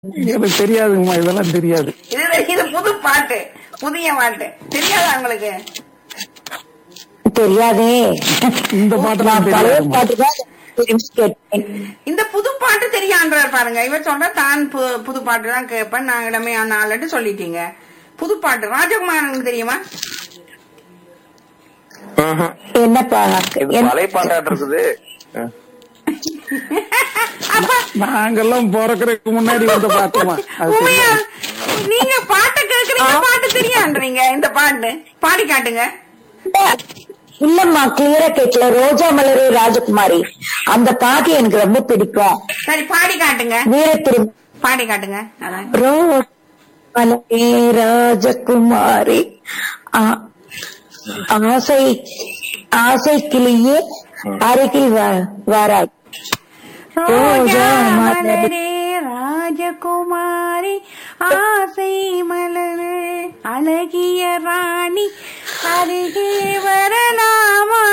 எனக்கு தெரியாதுங்கம்மா இதெல்லாம் தெரியாது இது இது புது பாட்டு புதிய பாட்டு தெரியாதா உங்களுக்கு தெரியாதே இந்த பாட்டெல்லாம் நான் பழைய தெரியாதும்மா. பாட்டு தான் திரும்பி கேட்டேன் இந்த புது பாட்டு தெரியான்றார் பாருங்க இவர் சொல்ற தான் பு- புது பாட்டு தான் கேட்பேன் நான் இடமே நாளட்டு சொல்லிட்டீங்க புது பாட்டு ராஜகுமாரனுக்கு தெரியுமா என்னப்பா இது என்ன- பழைய பாட்டாட்டு இருக்குது அப்ப நாங்கெல்லாம் பிறக்கறதுக்கு முன்னாடி வந்த பாட்டுமா அது உண்மையா தெரியாது. நீங்க பாட்டை கேக்குறீங்க பாட்டு தெரியான்றீங்க இந்த பாட்டு பாடி காட்டுங்க இல்லம்மா கிளியரா கேட்கல ரோஜா மலரே ராஜகுமாரி அந்த பாட்டு எனக்கு ரொம்ப பிடிக்கும் சரி பாடி காட்டுங்க வீரத்திரு பாடி காட்டுங்க அதான் ரோஜா மலரே ராஜகுமாரி ஆ- ஆசை ஆசை கிளியே அருகில் வா- வாராய் ரோஜா ரோஜா மலரே ராஜகுமாரி ஆசை மலரே அழகிய ராணி அருகே வரலாமா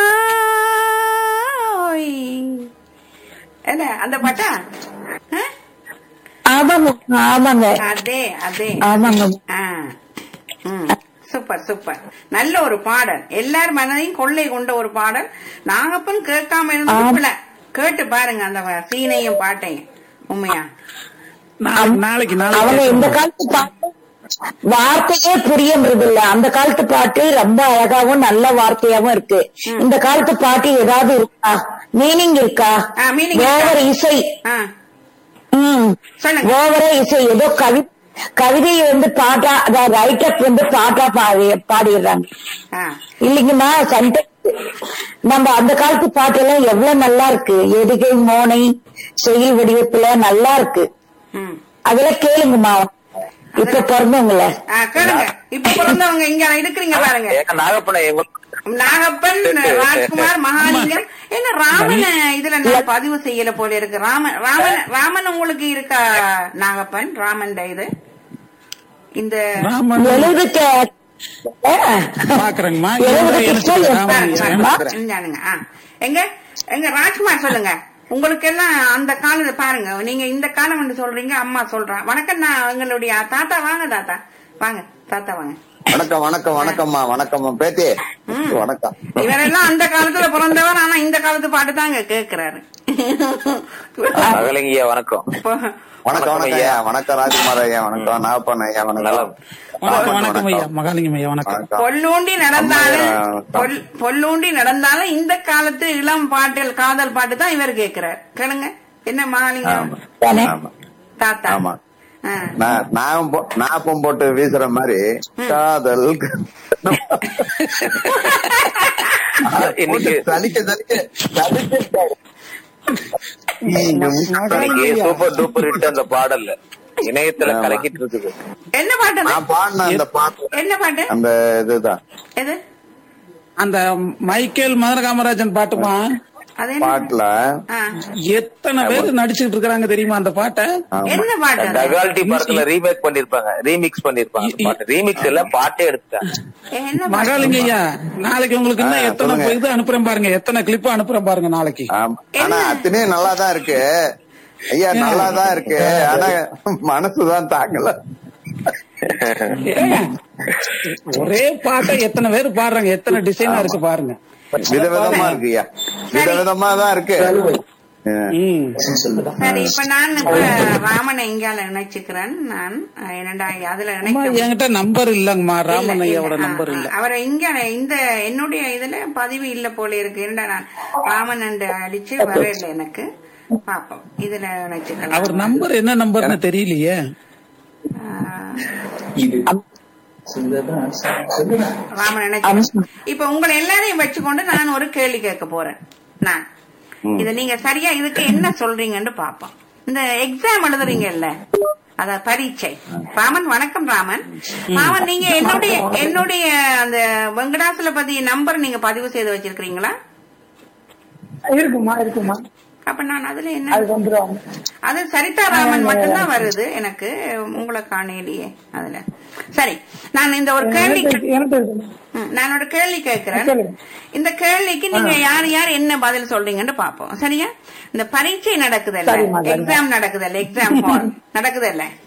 ஓய். என்ன அந்த பாட்டா ஆ? ஆமாங்க ஆமாங்க அதே அதே ஆமாங்க ஆ. ம். சூப்பர் சூப்பர் நல்ல ஒரு பாடல் எல்லார் மனதையும் கொள்ளை கொண்ட ஒரு பாடல் நாகப்பன் கேட்காம இருந்ததுல கேட்டு பாருங்க அந்த வ- சீனையும் பாட்டையும் உண்மையா நாளைக்கு நாளைக்கு அவங்க நாளைக்கு இந்த காலத்து பாட்டு வார்த்தையே புரியறது இல்ல அந்த காலத்து பாட்டு ரொம்ப அழகாவும் நல்ல வார்த்தையாவும் இருக்கு இந்த காலத்து பாட்டு ஏதாவது இருக்கா மீனிங் இருக்கா ஆ, meaning இருக்கா? ஓவர் இசை ஆ ம் சொல்லுங்க ஓவரா இசை ஏதோ கவி கவிதையை வந்து பாட்டா அதாவது ரைட்டப் வந்து பாட்டா பாடி பாடிடுறாங்க ஆ இல்லைங்கம்மா சென்டென்ஸ் நம்ம அந்த காலத்து பாட்டு எல்லாம் எவ்வளவு நல்லா இருக்கு எதுகை மோனை செயல் வடிவத்துல நல்லா இருக்கு ம் அதெல்லாம் கேளுங்கம்மா இப்ப பிறந்தவங்கள ஆ, கேளுங்க இப்ப பிறந்தவங்க இங்க இருக்கிறீங்க பாருங்க ஏங்க நாகப்பண்ண எங்க நாகப்பன் ராஜ்குமார் மகாலிங்கம் என்ன ராமன் இதுல நான் பதிவு செய்யல போல இருக்கு ராமன் ராமன் ராமன் உங்களுக்கு இருக்கா நாகப்பன் ராமன் இது இந்த ராமன் எழுதுக்க பாக்குறேங்கம்மா எழுபது எனக்கு கிருஷ்ணன் ராமன் இருப்பாங்க. ஐயா. இந்தானுங்க. ஆ. எங்க எங்க ராஜ்குமார் சொல்லுங்க உங்களுக்கு எல்லாம் அந்த காலத்தை பாருங்க நீங்க இந்த காலம் வந்து சொல்றீங்க அம்மா சொல்றேன் வணக்கம் நான் எங்களுடைய தாத்தா வாங்க தாத்தா வாங்க தாத்தா வாங்க வணக்கம் வணக்கம் வணக்கம்மா வணக்கம்மா பேத்தி வணக்கம் இவரெல்லாம் அந்த காலத்துல பிறந்தவர் ஆனா இந்த காலத்து பாட்டு தாங்க கேக்குறாரு அகலிங்கய்யா வணக்கம் வணக்கம் வணக்கம் ஐயா வணக்கம் ராஜ்குமார் ஐயா வணக்கம் நாகப்பன் ஐயா நல்லா வணக்கம் வணக்கம் வணக்கம் ஐயா மகாலிங்கம் ஐயா வணக்கம் வணக்கம் பொல்லூண்டி நடந்தாலும் அம்மா, பொல்- பொல்லூண்டி நடந்தாலும் இந்த காலத்து இளம் பாட்டில் காதல் பாட்டு தான் இவர் கேக்குறார் கேளுங்க என்ன மகாலிங்கம் ஆமா. தானே? ஆமா தாத்தா ஆமா ஆ. நான் நான் போ- நாப்பம் போட்டு வீசுற மாதிரி காதல் இன்னைக்கு தலிக்க தலிக்க தலிக்க இன்னைக்கு சூப்பர் டூப்பர் ஹிட் அந்த பாடல்ல இணையத்துல ஆமா. கலக்கிட்டு இருக்குது என்ன பாட்டு அது? நான் பாடின அந்த பாட்டு என்ன பாட்டு அந்த இதுதான் எது அந்த மைக்கேல் மதுர காமராஜன் பாட்டுமா அது என்ன பாட்டுல ஆ. எத்தனை பேர் நடிச்சுட்டு இருக்காங்க தெரியுமா அந்த பாட்டை ஆமா. என்ன பாட்டு அது? டகால்டி படத்துல ரீமேக் பண்ணிருப்பாங்க ரீமிக்ஸ் பண்ணிருப்பாங்க அந்த பாட்டு ரீமிக்ஸ் எல்லாம் பாட்டே எடுத்துட்டாங்க என்ன பாட்டு மகாலிங்க ஐயா நாளைக்கு உங்களுக்கு இன்னும் ஆ, எத்தனை சொல்லுங்க. இது அனுப்புறேன் பாருங்க எத்தனை கிளிப் அனுப்புறேன் பாருங்க நாளைக்கு ஆமா. ஆனா அத்தனையும் நல்லா தான் இருக்கு ஐயா நல்லா தான் இருக்கு ஆனா மனசுதான் தாங்கல ஏங்க, ஒரே பாட்டை எத்தனை பேர் பாடுறாங்க எத்தனை டிசைனா இருக்கு பாருங்க விதவிதமா இருக்கு ஐயா விதவிதமா தான் இருக்கு ஆ. ம் சரி இப்ப நான் இப்ப ராமனை இங்கால நினைச்சுக்கிறேன் நான் அஹ், என்னடா அதுல அம்மா நினைக்க என்கிட்ட நம்பர் இல்லங்கம்மா இல்ல, ராமன் ஐயாவோட இல்ல. நம்பர் ஆ, இல்ல ஆ. அவரை இங்க இந்த என்னுடைய இதுல பதிவு இல்ல போல இருக்கு என்னடா நான் ராமன் என்று அடிச்சு வரல எனக்கு பாப்போம் இதுல நினைச்சுக்கலாம் அவர் நம்பர் என்ன நம்பர்னு தெரியலையே ராமன் நினைச்சு இப்ப உங்களை எல்லாரையும் வச்சுக்கொண்டு நான் ஒரு கேள்வி கேட்க போறேன் நான் இத நீங்க சரியா இதுக்கு என்ன சொல்றீங்கன்னு பாப்போம் இந்த எக்ஸாம் எழுதுறீங்கல்ல அத பரீட்சை ராமன் வணக்கம் ராமன் ராமன் நீங்க என்னுடைய என்னுடைய அந்த வெங்கடாசலபதி நம்பர் நீங்க பதிவு செய்து வச்சிருக்கீங்களா இருக்குமா இருக்குமா அப்ப நான் அதுல அது என்ன வந்துரும் அது சரிதா ராமன் மட்டும்தான் வருது எனக்கு உங்களை காணையிலேயே அதுல சரி நான் இந்த ஒரு கேள்வி எனக்கு எனக்கு இருக்கு. ம், நான் ஒரு கேள்வி கேட்கிறேன் சொல்லுங்க. இந்த கேள்விக்கு நீங்க யார் யார் என்ன பதில் சொல்றீங்கன்னு பாப்போம் சரியா இந்த பரீட்சை நடக்குதல்ல சரிம்மா, சரிம்மா. எக்ஸாம் நடக்குதல்ல எக்ஸாம் ஹால் நடக்குதல்ல